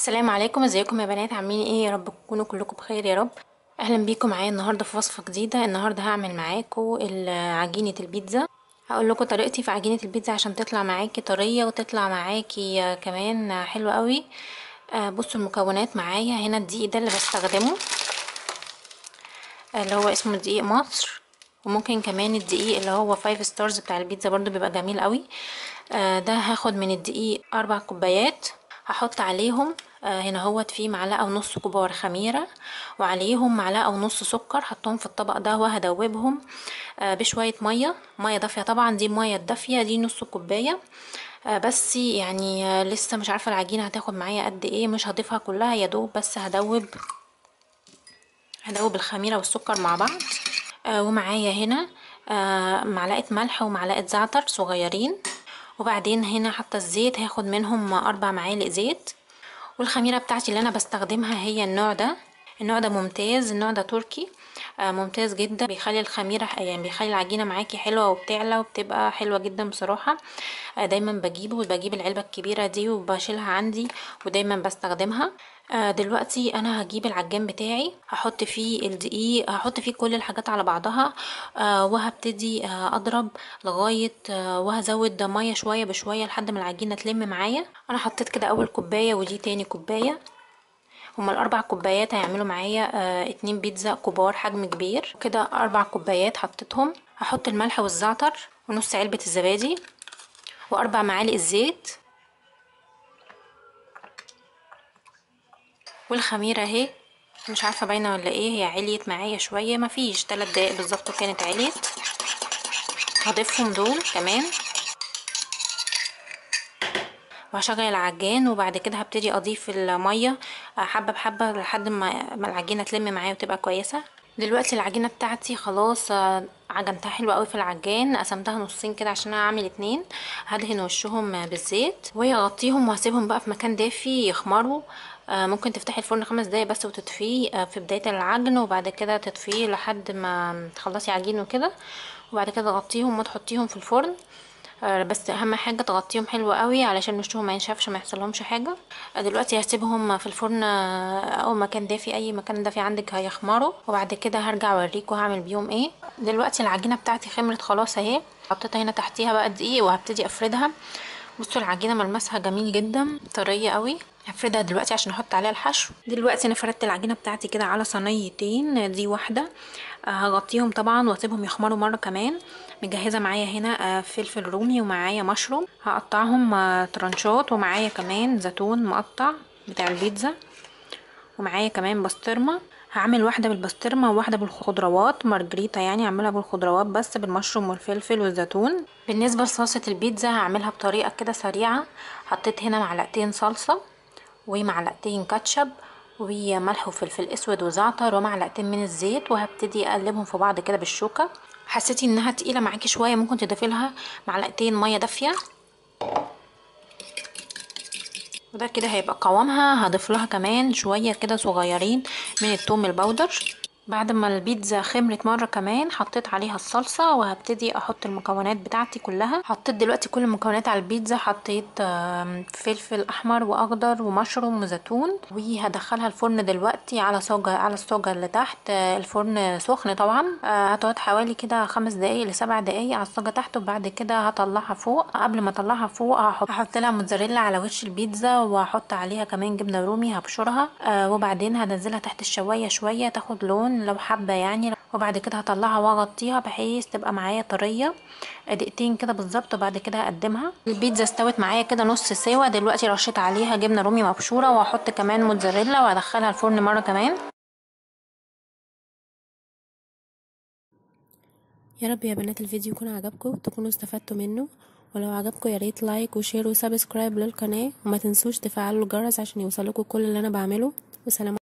السلام عليكم ازيكم يا بنات عاملين ايه يا رب تكونوا كلكم بخير يا رب اهلا بيكم معايا النهارده في وصفه جديده النهارده هعمل معاكم عجينه البيتزا هقول لكم طريقتي في عجينه البيتزا عشان تطلع معاكي طريه وتطلع معاكي كمان حلوه قوي بصوا المكونات معايا هنا الدقيق ده اللي بستخدمه اللي هو اسمه دقيق مصر وممكن كمان الدقيق اللي هو فايف ستارز بتاع البيتزا برضو بيبقى جميل قوي ده هاخد من الدقيق اربع كوبايات هحط عليهم هنا هوت فيه معلقه ونص كبار خميره وعليهم معلقه ونص سكر حطهم في الطبق ده وهدوبهم بشويه ميه ميه دافيه طبعا دي ميه دافيه دي نص كوبايه بس يعني لسه مش عارفه العجينه هتاخد معايا قد ايه مش هضيفها كلها يا دوب بس هدوب هدوب الخميره والسكر مع بعض ومعايا هنا معلقه ملح ومعلقه زعتر صغيرين وبعدين هنا حاطه الزيت هاخد منهم اربع معالق زيت والخميره بتاعتي اللي انا بستخدمها هي النوع ده النوع ده ممتاز النوع ده تركي آه ممتاز جدا بيخلي الخميره يعني بيخلي العجينه معاكي حلوه وبتعلى وبتبقى حلوه جدا بصراحه آه دايما بجيبه وبجيب العلبه الكبيره دي وبشيلها عندي ودايما بستخدمها آه دلوقتي انا هجيب العجان بتاعي هحط فيه الدقيق هحط فيه كل الحاجات على بعضها آه وهبتدي آه اضرب لغايه آه وهزود ميه شويه بشويه لحد ما العجينه تلم معايا انا حطيت كده اول كوبايه ودي تاني كوبايه هما الاربع كوبايات هيعملوا معايا آه اتنين بيتزا كبار حجم كبير كده اربع كوبايات حطيتهم هحط الملح والزعتر ونص علبه الزبادي واربع معالق الزيت والخميره اهي مش عارفه باينه ولا ايه هي عليت معايا شويه مفيش تلات دقايق بالظبط كانت عليت هضيفهم دول كمان وهشغل العجان وبعد كده هبتدي اضيف الميه حبه بحبه لحد ما العجينه تلم معايا وتبقى كويسه دلوقتي العجينه بتاعتي خلاص عجنتها حلوه قوي في العجان قسمتها نصين كده عشان اعمل اتنين هدهن وشهم بالزيت وهغطيهم وهسيبهم بقى في مكان دافي يخمروا ممكن تفتحي الفرن خمس دقايق بس وتطفيه في بدايه العجن وبعد كده تطفيه لحد ما تخلصي عجين وكده وبعد كده تغطيهم وتحطيهم في الفرن بس اهم حاجه تغطيهم حلو قوي علشان وشهم ما ينشفش ما يحصلهمش حاجه دلوقتي هسيبهم في الفرن او مكان دافي اي مكان دافي عندك هيخمروا وبعد كده هرجع اوريكم هعمل بيهم ايه دلوقتي العجينه بتاعتي خمرت خلاص اهي حطيتها هنا تحتيها بقى دقيق وهبتدي افردها بصوا العجينه ملمسها جميل جدا طريه قوي هفردها دلوقتي عشان احط عليها الحشو دلوقتي انا فردت العجينه بتاعتي كده على صينيتين دي واحده هغطيهم طبعا واسيبهم يخمروا مره كمان مجهزه معايا هنا فلفل رومي ومعايا مشروم هقطعهم ترانشات ومعايا كمان زيتون مقطع بتاع البيتزا ومعايا كمان بسطرمه هعمل واحده بالبسطرمه وواحده بالخضروات مارجريتا يعني اعملها بالخضروات بس بالمشروم والفلفل والزيتون بالنسبه لصلصه البيتزا هعملها بطريقه كده سريعه حطيت هنا معلقتين صلصه ومعلقتين كاتشب وملح وفلفل اسود وزعتر ومعلقتين من الزيت وهبتدي اقلبهم في بعض كده بالشوكه حسيتي انها تقيله معاكي شويه ممكن تضيفي لها معلقتين ميه دافيه وده كده هيبقى قوامها هضيف لها كمان شويه كده صغيرين من التوم البودر بعد ما البيتزا خمرت مرة كمان حطيت عليها الصلصة وهبتدي احط المكونات بتاعتي كلها حطيت دلوقتي كل المكونات على البيتزا حطيت فلفل احمر واخضر ومشروم وزيتون وهدخلها الفرن دلوقتي على صاجة على الصاجة اللي تحت الفرن سخن طبعا هتقعد حوالي كده خمس دقايق لسبع دقايق على الصاجة تحت وبعد كده هطلعها فوق قبل ما اطلعها فوق هحط, هحط لها موتزاريلا على وش البيتزا وهحط عليها كمان جبنة رومي هبشرها وبعدين هنزلها تحت الشواية شوية تاخد لون لو حابه يعني وبعد كده هطلعها واغطيها بحيث تبقى معايا طريه دقيقتين كده بالظبط وبعد كده هقدمها البيتزا استوت معايا كده نص سوا دلوقتي رشيت عليها جبنه رومي مبشوره وهحط كمان موتزاريلا وهدخلها الفرن مره كمان يا رب يا بنات الفيديو يكون عجبكم تكونوا استفدتوا منه ولو عجبكم يا ريت لايك وشير وسبسكرايب للقناه وما تنسوش تفعلوا الجرس عشان يوصلكوا كل اللي انا بعمله وسلام